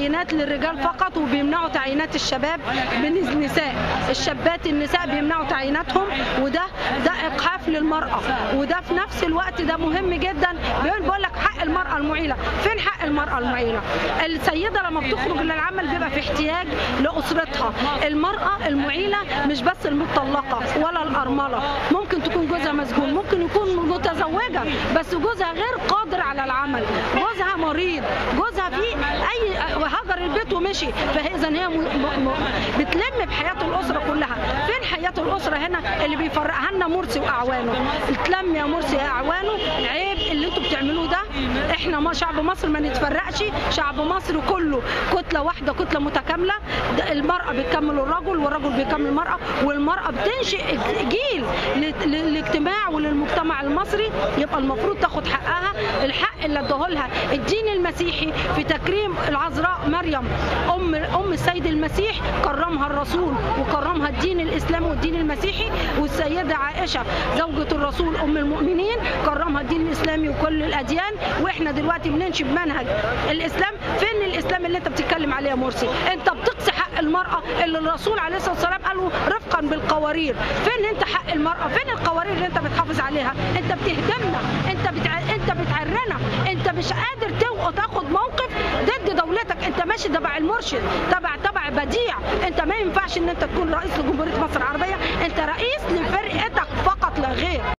تعيينات للرجال فقط وبيمنعوا تعيينات الشباب بالنساء الشابات النساء بيمنعوا تعييناتهم وده ده ايقاف للمراه وده في نفس الوقت ده مهم جدا بيقول بقول لك حق المراه المعيله فين حق المراه المعيله السيده لما بتخرج للعمل بيبقى في احتياج لاسرتها المراه المعيله مش بس المطلقه ولا الارمله ممكن تكون جوزها مسجون ممكن يكون متزوجه بس جوزها غير قادر على العمل جوزها مريض جوزها في اي هجر البيت ومشي فاذا هي م... م... م... بتلم بحياه الاسره كلها فين حياه الاسره هنا اللي بيفرقها لنا مرسي واعوانه اتلم يا مرسي يا اعوانه عيب اللي انتوا بتعملوه ده احنا ما شعب مصر ما نتفرقش شعب مصر كله كتله واحده كتله متكامله ده المراه بتكمل الرجل والرجل بيكمل المراه والمراه بتنشئ جيل لل- للاجتماع وللمجتمع المصري يبقى المفروض تاخد حقها الحق اللي اداهولها الدين المسيحي في تكريم العذراء مريم ام ام السيد المسيح كرمها الرسول وكرمها الدين الاسلامي والدين المسيحي والسيده عائشه زوجة الرسول ام المؤمنين كرمها الدين الاسلامي وكل الاديان واحنا دلوقتي بننشب منهج الاسلام فين الاسلام اللي انت بتتكلم عليه يا مرسي انت بتقصي حق المراه اللي الرسول عليه الصلاه والسلام قال له رفقا بالقوارير فين انت حق المراه فين القوارير اللي انت بتحافظ عليها انت بتهدمنا انت بتع... انت بتعرنا انت مش قادر تو- تاخد موقف ضد دولتك انت ماشي تبع المرشد تبع تبع بديع انت ما ينفعش ان انت تكون رئيس لجمهوريه مصر العربيه انت رئيس لفرقتك فقط لا غير